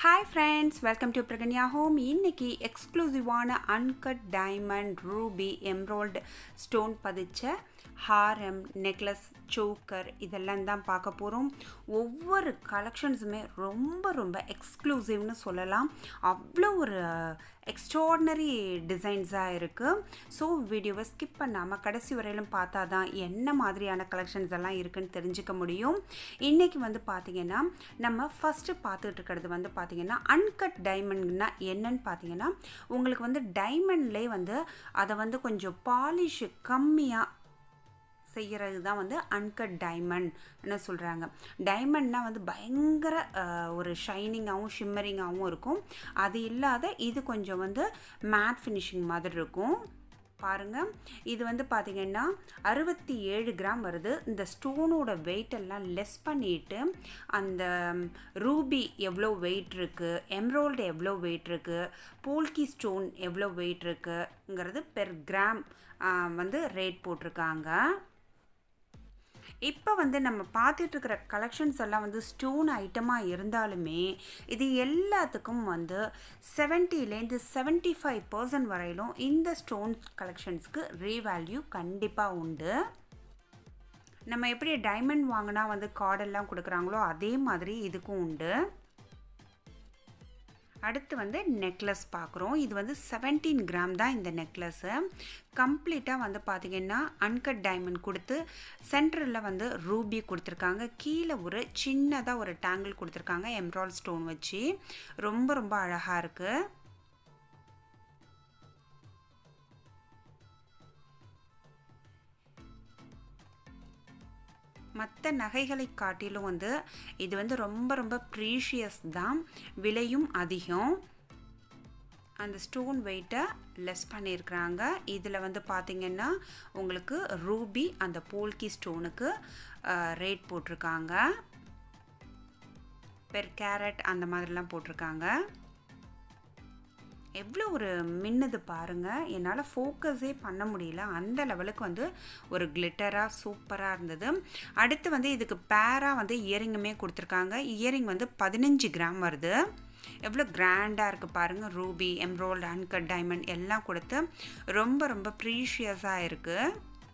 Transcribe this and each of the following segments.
hi friends welcome to Pragnya home இன்னைக்கு எக்ஸ்க்ளூசிவான uncut diamond ruby emerald stone பதிச்ச ஹாரம் நெக்லஸ் சோக்கர் இதெல்லாம் தான் பார்க்க போகிறோம் ஒவ்வொரு கலெக்ஷன்ஸுமே ரொம்ப ரொம்ப எக்ஸ்க்ளூசிவ்னு சொல்லலாம் அவ்வளோ ஒரு எக்ஸ்ட்ராடினரி டிசைன்ஸாக இருக்குது ஸோ வீடியோவை ஸ்கிப் பண்ணாமல் கடைசி வரையிலும் பார்த்தா தான் என்ன மாதிரியான கலெக்ஷன்ஸ் எல்லாம் இருக்குன்னு தெரிஞ்சுக்க முடியும் இன்றைக்கி வந்து பார்த்திங்கன்னா நம்ம ஃபஸ்ட்டு பார்த்துட்டு இருக்கிறது வந்து பார்த்திங்கன்னா அன்கட் டைமண்ட்னா என்னன்னு பார்த்தீங்கன்னா உங்களுக்கு வந்து டைமண்ட்லேயே வந்து அதை வந்து கொஞ்சம் பாலிஷ் கம்மியாக செய்கிறது தான் வந்து அன்கட் டைமண்ட்னு சொல்கிறாங்க டைமண்ட்னா வந்து பயங்கர ஒரு ஷைனிங்காகவும் ஷிம்மரிங்காகவும் இருக்கும் அது இல்லாத இது கொஞ்சம் வந்து மேட் ஃபினிஷிங் மாதிரி இருக்கும் பாருங்கள் இது வந்து பார்த்திங்கன்னா அறுபத்தி ஏழு கிராம் வருது இந்த ஸ்டோனோட வெயிட் எல்லாம் லெஸ் பண்ணிவிட்டு அந்த ரூபி எவ்வளோ வெயிட் இருக்குது எம்ரோல்டு எவ்வளோ வெயிட் இருக்குது போல்கி ஸ்டோன் எவ்வளோ வெயிட் இருக்குங்கிறது பெர் கிராம் வந்து ரேட் போட்டிருக்காங்க இப்போ வந்து நம்ம பார்த்துட்டு இருக்கிற கலெக்ஷன்ஸ் எல்லாம் வந்து ஸ்டோன் ஐட்டமாக இருந்தாலுமே இது எல்லாத்துக்கும் வந்து செவன்ட்டிலேருந்து செவன்ட்டி ஃபைவ் பர்சன்ட் வரையிலும் இந்த ஸ்டோன் கலெக்ஷன்ஸ்க்கு ரீவேல்யூ கண்டிப்பாக உண்டு நம்ம எப்படி டைமண்ட் வாங்கினா வந்து கார்டெல்லாம் கொடுக்குறாங்களோ அதே மாதிரி இதுக்கும் உண்டு அடுத்து வந்து நெக்லஸ் பார்க்குறோம் இது வந்து செவன்டீன் கிராம் தான் இந்த நெக்லஸ்ஸு கம்ப்ளீட்டாக வந்து பார்த்திங்கன்னா அன்கட் டைமண்ட் கொடுத்து சென்டரில் வந்து ரூபி கொடுத்துருக்காங்க கீழே ஒரு சின்னதாக ஒரு டேங்கிள் கொடுத்துருக்காங்க எம்ரால் ஸ்டோன் வச்சு ரொம்ப ரொம்ப அழகாக இருக்குது மற்ற நகைகளை காட்டிலும் வந்து இது வந்து ரொம்ப ரொம்ப ப்ரீஷியஸ் தான் விலையும் அதிகம் அந்த ஸ்டோன் வெயிட்டை லெஸ் பண்ணியிருக்கிறாங்க இதில் வந்து பார்த்திங்கன்னா உங்களுக்கு ரூபி அந்த போல்கி ஸ்டோனுக்கு ரேட் போட்டிருக்காங்க பெர் கேரட் அந்த மாதிரிலாம் போட்டிருக்காங்க எவ்வளோ ஒரு மின்னுது பாருங்கள் என்னால் ஃபோக்கஸே பண்ண முடியல அந்த லெவலுக்கு வந்து ஒரு கிளிட்டராக சூப்பராக இருந்தது அடுத்து வந்து இதுக்கு பேராக வந்து இயரிங்குமே கொடுத்துருக்காங்க இயரிங் வந்து பதினஞ்சு கிராம் வருது எவ்வளோ கிராண்டாக இருக்குது பாருங்கள் ரூபி எம்ரோல்டு அன்கட் டைமண்ட் எல்லாம் கொடுத்து ரொம்ப ரொம்ப ப்ரீஷியஸாக இருக்குது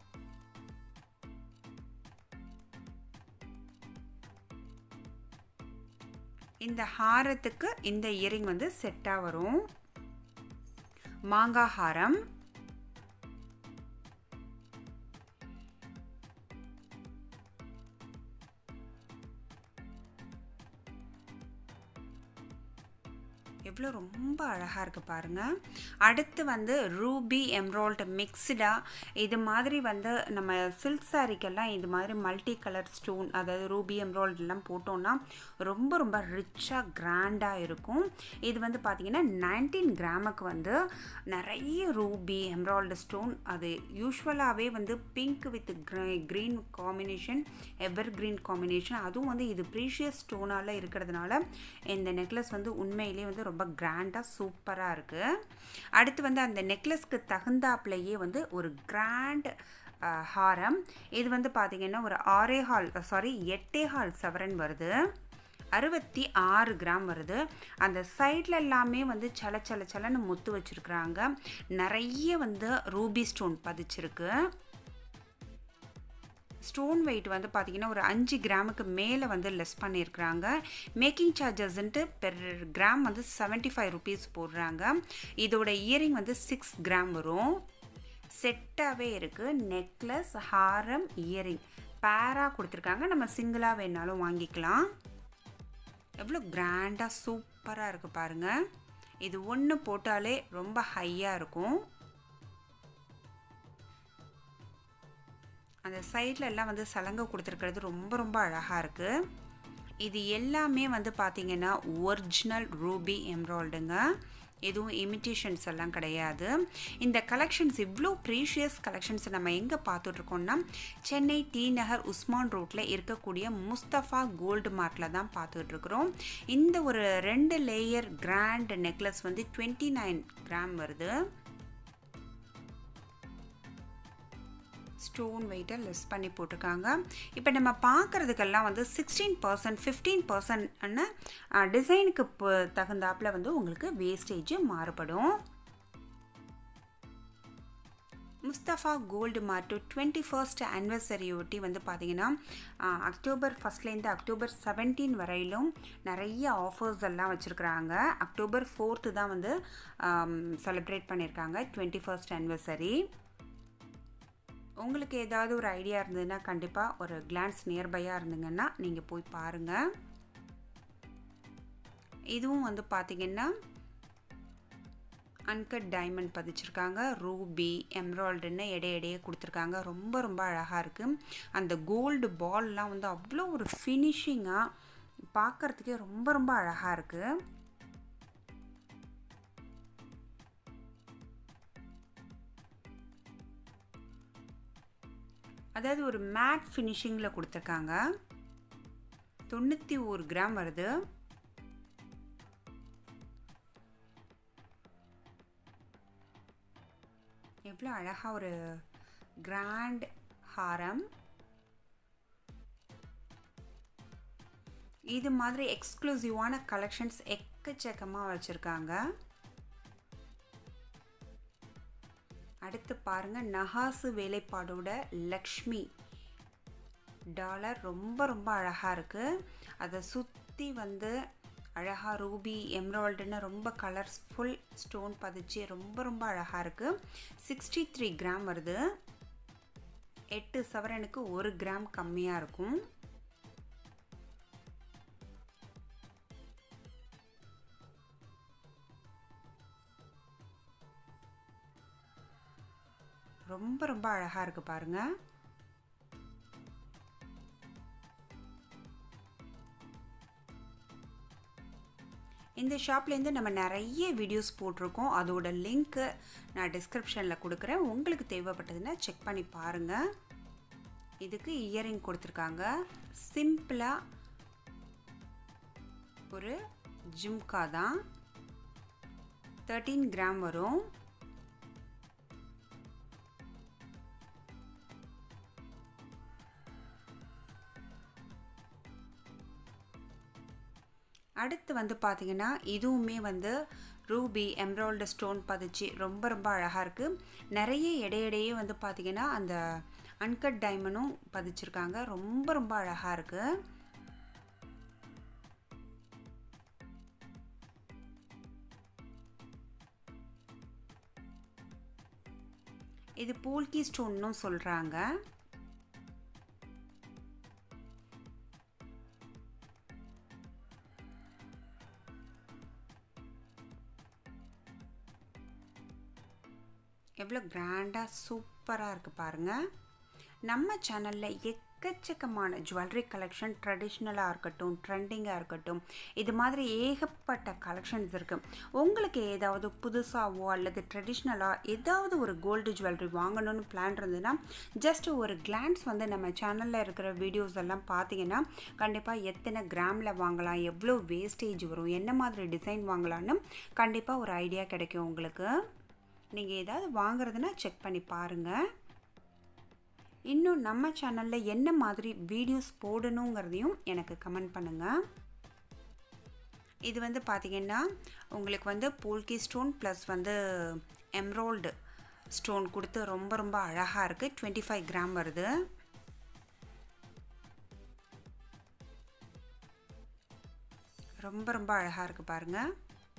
இந்த ஹாரத்துக்கு இந்த இயரிங் வந்து செட்டாக வரும் மாங்காய் ஹாரம் எவ்வளோ ரொம்ப அழகாக இருக்குது பாருங்கள் அடுத்து வந்து ரூபி எம்ரால்டு மிக்ஸ்டாக இது மாதிரி வந்து நம்ம சில்க் சாரிக்கெல்லாம் இது மாதிரி மல்டி கலர் ஸ்டோன் அதாவது ரூபி எம்ரால்டெல்லாம் போட்டோன்னா ரொம்ப ரொம்ப ரிச்சாக க்ராண்டாக இருக்கும் இது வந்து பார்த்திங்கன்னா நைன்டீன் கிராமுக்கு வந்து நிறைய ரூபி எம்ரால்டு ஸ்டோன் அது யூஸ்வலாகவே வந்து pink with green combination evergreen combination அதுவும் வந்து இது ப்ரீஷியஸ் ஸ்டோனால் இருக்கிறதுனால இந்த நெக்லஸ் வந்து உண்மையிலே வந்து ரொம்ப கிராண்டாக சூப்பராக இருக்குது அடுத்து வந்து அந்த நெக்லஸ்க்கு தகுந்தாப்புலையே வந்து ஒரு கிராண்ட் ஹாரம் இது வந்து பார்த்திங்கன்னா ஒரு ஆரே ஹால் சாரி எட்டே ஹால் சவரன் வருது அறுபத்தி ஆறு கிராம் வருது அந்த சைடில் எல்லாமே வந்து சல சல சலன்னு முத்து வச்சுருக்குறாங்க நிறைய வந்து ரூபி ஸ்டோன் பதிச்சிருக்கு ஸ்டோன் வெயிட் வந்து பார்த்திங்கன்னா ஒரு அஞ்சு கிராமுக்கு மேலே வந்து லெஸ் பண்ணியிருக்கிறாங்க மேக்கிங் சார்ஜஸ்ன்ட்டு பெர் கிராம் வந்து செவன்ட்டி ஃபைவ் ருபீஸ் போடுறாங்க இதோட இயரிங் வந்து சிக்ஸ் கிராம் வரும் செட்டாகவே இருக்குது நெக்லஸ் ஹாரம் இயரிங் பேராக கொடுத்துருக்காங்க நம்ம சிங்கிளாக வேணாலும் வாங்கிக்கலாம் எவ்வளோ கிராண்டாக சூப்பராக இருக்குது பாருங்கள் இது ஒன்று போட்டாலே ரொம்ப ஹையாக இருக்கும் அந்த சைடில் எல்லாம் வந்து சலங்கை கொடுத்துருக்கிறது ரொம்ப ரொம்ப அழகாக இருக்குது இது எல்லாமே வந்து பார்த்திங்கன்னா ஒரிஜினல் ரூபி எம்ராய்டுங்க எதுவும் இமிட்டேஷன்ஸ் எல்லாம் கிடையாது இந்த கலெக்ஷன்ஸ் இவ்வளோ ப்ரீஷியஸ் கலெக்ஷன்ஸ் நம்ம எங்கே பார்த்துட்ருக்கோம்னா சென்னை டி நகர் உஸ்மான் ரோட்டில் இருக்கக்கூடிய முஸ்தஃபா கோல்டு மார்க்கில் தான் பார்த்துட்ருக்குறோம் இந்த ஒரு ரெண்டு லேயர் கிராண்ட் நெக்லஸ் வந்து டுவெண்ட்டி நைன் கிராம் வருது ஸ்டோன் வெயிட்டை லெஸ் பண்ணி போட்டிருக்காங்க இப்போ நம்ம பார்க்குறதுக்கெல்லாம் வந்து சிக்ஸ்டீன் பர்சன்ட் ஃபிஃப்டீன் பர்சன்ட்னு டிசைனுக்கு தகுந்தாப்பில் வந்து உங்களுக்கு வேஸ்டேஜ் மாறுபடும் Mustafa gold mart twenty first ஆனிவர்சரியொட்டி வந்து பார்த்திங்கன்னா அக்டோபர் ஃபஸ்ட்லேருந்து அக்டோபர் செவன்டீன் வரையிலும் நிறைய ஆஃபர்ஸ் எல்லாம் வச்சுருக்குறாங்க அக்டோபர் ஃபோர்த்து தான் வந்து செலிப்ரேட் பண்ணியிருக்காங்க டுவெண்ட்டி ஃபர்ஸ்ட் ஆனிவர்சரி உங்களுக்கு ஏதாவது ஒரு ஐடியா இருந்ததுன்னா கண்டிப்பாக ஒரு கிளான்ஸ் நியர்பையாக இருந்தீங்கன்னா நீங்கள் போய் பாருங்கள் இதுவும் வந்து பார்த்திங்கன்னா அன்கட் டைமண்ட் பதிச்சிருக்காங்க ரூபி எம்ராய்டுன்னு இடை இடையே கொடுத்துருக்காங்க ரொம்ப ரொம்ப அழகாக இருக்குது அந்த கோல்டு பால்லாம் வந்து அவ்வளோ ஒரு ஃபினிஷிங்காக பார்க்குறதுக்கே ரொம்ப ரொம்ப அழகாக இருக்குது அதாவது ஒரு மேட் ஃபினிஷிங்கில் கொடுத்துருக்காங்க தொண்ணூற்றி ஒரு கிராம் வருது எவ்வளோ அழகாக ஒரு கிராண்ட் ஹாரம் இது மாதிரி எக்ஸ்க்ளூசிவான கலெக்ஷன்ஸ் எக்கச்சக்கமாக வச்சுருக்காங்க அடுத்து பாருங்கள் நகாசு வேலைப்பாடோட லக்ஷ்மி டாலர் ரொம்ப ரொம்ப அழகாக இருக்குது அதை சுற்றி வந்து அழகாக ரூபி எம்ராய்டுன்னு ரொம்ப கலர்ஸ்ஃபுல் ஸ்டோன் பதிச்சு ரொம்ப ரொம்ப அழகாக இருக்குது சிக்ஸ்டி த்ரீ கிராம் வருது எட்டு சவரனுக்கு ஒரு கிராம் கம்மியாக இருக்கும் ரொம்ப ரொம்ப அழகாக இருக்குது பாருங்கள் இந்த ஷாப்லேருந்து நம்ம நிறைய வீடியோஸ் போட்டிருக்கோம் அதோட லிங்க்கு நான் டிஸ்கிரிப்ஷனில் கொடுக்குறேன் உங்களுக்கு தேவைப்பட்டதுன்னா செக் பண்ணி பாருங்கள் இதுக்கு இயரிங் கொடுத்துருக்காங்க சிம்பிளாக ஒரு ஜிம்கா தான் தேர்ட்டீன் கிராம் வரும் அடுத்து வந்து பார்த்திங்கன்னா இதுவுமே வந்து ரூபி எம்ராய்டு ஸ்டோன் பதிச்சு ரொம்ப ரொம்ப அழகாக இருக்குது நிறைய இடையிடையே வந்து பார்த்திங்கன்னா அந்த அன்கட் டைமண்டும் பதிச்சிருக்காங்க ரொம்ப ரொம்ப அழகாக இருக்குது இது போல்கி ஸ்டோன்னும் சொல்கிறாங்க எவ்வளோ கிராண்டாக சூப்பராக இருக்குது பாருங்கள் நம்ம சேனலில் எக்கச்சக்கமான ஜுவல்லரி கலெக்ஷன் ட்ரெடிஷ்னலாக இருக்கட்டும் ட்ரெண்டிங்காக இருக்கட்டும் இது மாதிரி ஏகப்பட்ட கலெக்ஷன்ஸ் இருக்குது உங்களுக்கு ஏதாவது புதுசாகவோ அல்லது ட்ரெடிஷ்னலாக ஏதாவது ஒரு கோல்டு ஜுவல்லரி வாங்கணும்னு பிளான் இருந்ததுன்னா ஜஸ்ட் ஒரு கிளான்ஸ் வந்து நம்ம சேனலில் இருக்கிற வீடியோஸ் எல்லாம் பார்த்தீங்கன்னா கண்டிப்பாக எத்தனை கிராமில் வாங்கலாம் எவ்வளோ வேஸ்டேஜ் வரும் என்ன மாதிரி டிசைன் வாங்கலான்னு கண்டிப்பாக ஒரு ஐடியா கிடைக்கும் உங்களுக்கு நீங்கள் ஏதாவது வாங்குறதுனா செக் பண்ணி பாருங்கள் இன்னும் நம்ம சேனலில் என்ன மாதிரி வீடியோஸ் போடணுங்கிறதையும் எனக்கு கமெண்ட் பண்ணுங்கள் இது வந்து பார்த்திங்கன்னா உங்களுக்கு வந்து போல்கி ஸ்டோன் ப்ளஸ் வந்து எம்ரோல்டு ஸ்டோன் கொடுத்து ரொம்ப ரொம்ப அழகாக இருக்குது டுவெண்ட்டி ஃபைவ் கிராம் வருது ரொம்ப ரொம்ப அழகாக இருக்குது பாருங்கள்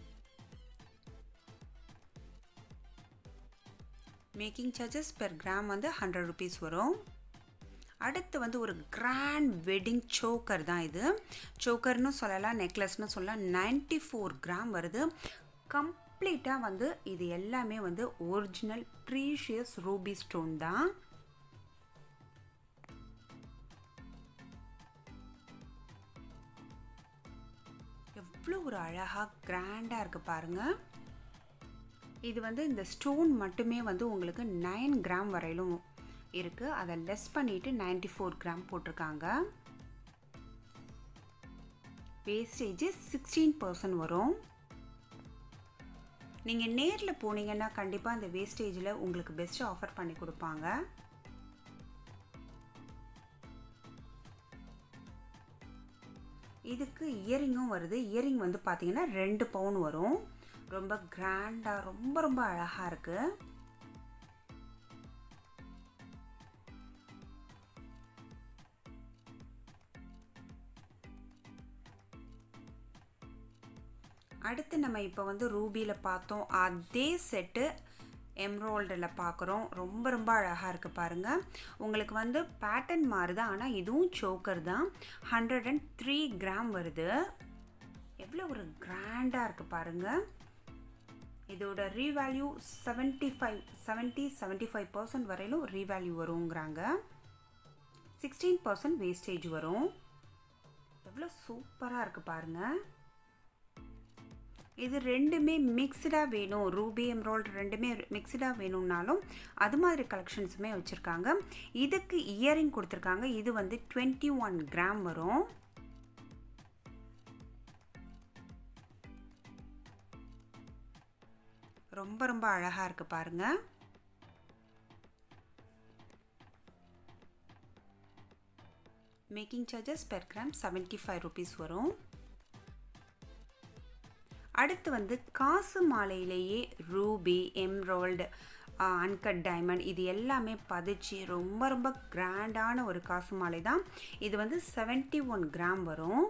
மேக்கிங் சார்ஜஸ் பெர் கிராம் வந்து ஹண்ட்ரட் ருபீஸ் வரும் அடுத்து வந்து ஒரு கிராண்ட் வெட்டிங் சோக்கர் தான் இது சோக்கர்னு சொல்லலாம் நெக்லஸ்னு சொல்லலாம் நைன்டி ஃபோர் கிராம் வருது கம்ப்ளீட்டாக வந்து இது எல்லாமே வந்து ஒரிஜினல் ப்ரீஷியஸ் ரூபி ஸ்டோன் தான் எவ்வளோ ஒரு அழகாக கிராண்டாக இருக்குது பாருங்கள் இது வந்து இந்த ஸ்டோன் மட்டுமே வந்து உங்களுக்கு நைன் கிராம் வரையிலும் இருக்குது அதை லெஸ் பண்ணிவிட்டு நைன்டி ஃபோர் கிராம் போட்டிருக்காங்க வேஸ்டேஜ் சிக்ஸ்டீன் பர்சன்ட் வரும் நீங்கள் நேரில் போனீங்கன்னா கண்டிப்பாக அந்த வேஸ்டேஜில் உங்களுக்கு பெஸ்ட்டு ஆஃபர் பண்ணி கொடுப்பாங்க இதுக்கு இயரிங்கும் வருது இயரிங் வந்து பார்த்தீங்கன்னா ரெண்டு பவுன் வரும் ரொம்ப கிராண்டாக ரொம்ப ரொம்ப அழகாக இருக்குது அடுத்து நம்ம இப்போ வந்து ரூபியில் பார்த்தோம் அதே செட்டு எம்ராய்டரில் பார்க்குறோம் ரொம்ப ரொம்ப அழகாக இருக்குது பாருங்கள் உங்களுக்கு வந்து பேட்டர்ன் மாறுது ஆனால் இதுவும் சோக்கர் தான் ஹண்ட்ரட் அண்ட் த்ரீ கிராம் வருது எவ்வளோ ஒரு கிராண்டாக இருக்குது பாருங்கள் இதோட revalue seventy five seventy seventy five percent வரையிலும் ரீவேல்யூ வருங்கிறாங்க சிக்ஸ்டீன் பர்சன்ட் வேஸ்டேஜ் வரும் எவ்வளோ சூப்பராக இருக்குது பாருங்கள் இது ரெண்டுமே மிக்ஸ்டாக வேணும் ரூபி எம்ராய்டு ரெண்டுமே மிக்ஸ்டாக வேணும்னாலும் அது மாதிரி கலெக்ஷன்ஸுமே வச்சுருக்காங்க இதுக்கு இயரிங் கொடுத்துருக்காங்க இது வந்து டுவெண்ட்டி ஒன் கிராம் வரும் ரொம்ப ரொம்ப அழகாக இருக்குது பாருங்கள் making charges per gram seventy five rupees வரும் அடுத்து வந்து காசு மாலையிலேயே ரூபி எம்ராய்டு அன்கட் டைமண்ட் இது எல்லாமே பதிச்சு ரொம்ப ரொம்ப கிராண்டான ஒரு காசு மாலை தான் இது வந்து செவன்ட்டி ஒன் கிராம் வரும்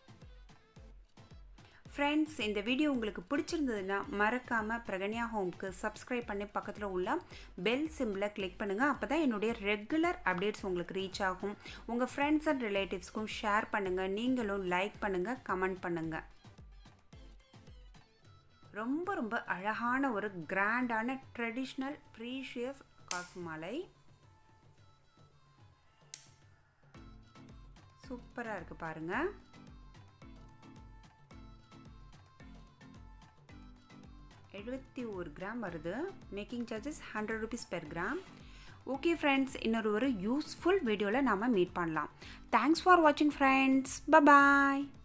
ஃப்ரெண்ட்ஸ் இந்த வீடியோ உங்களுக்கு பிடிச்சிருந்ததுன்னா மறக்காமல் பிரகன்யா ஹோம்க்கு சப்ஸ்கிரைப் பண்ணி பக்கத்தில் உள்ள பெல் சிம்பிளை கிளிக் பண்ணுங்கள் அப்போ தான் என்னுடைய ரெகுலர் அப்டேட்ஸ் உங்களுக்கு ரீச் ஆகும் உங்கள் ஃப்ரெண்ட்ஸ் அண்ட் ரிலேட்டிவ்ஸ்க்கும் ஷேர் பண்ணுங்கள் நீங்களும் லைக் பண்ணுங்கள் கமெண்ட் பண்ணுங்கள் ரொம்ப ரொம்ப அழகான ஒரு கிராண்டான ட்ரெடிஷ்னல் ப்ரீஷியஸ் காசு மாலை சூப்பராக இருக்குது பாருங்கள் எழுபத்தி ஒரு கிராம் வருது making charges hundred rupees per gram okay friends இன்னொரு ஒரு யூஸ்ஃபுல் வீடியோவில் நாம் மீட் பண்ணலாம் தேங்க்ஸ் ஃபார் வாட்சிங் ஃப்ரெண்ட்ஸ் பபாய்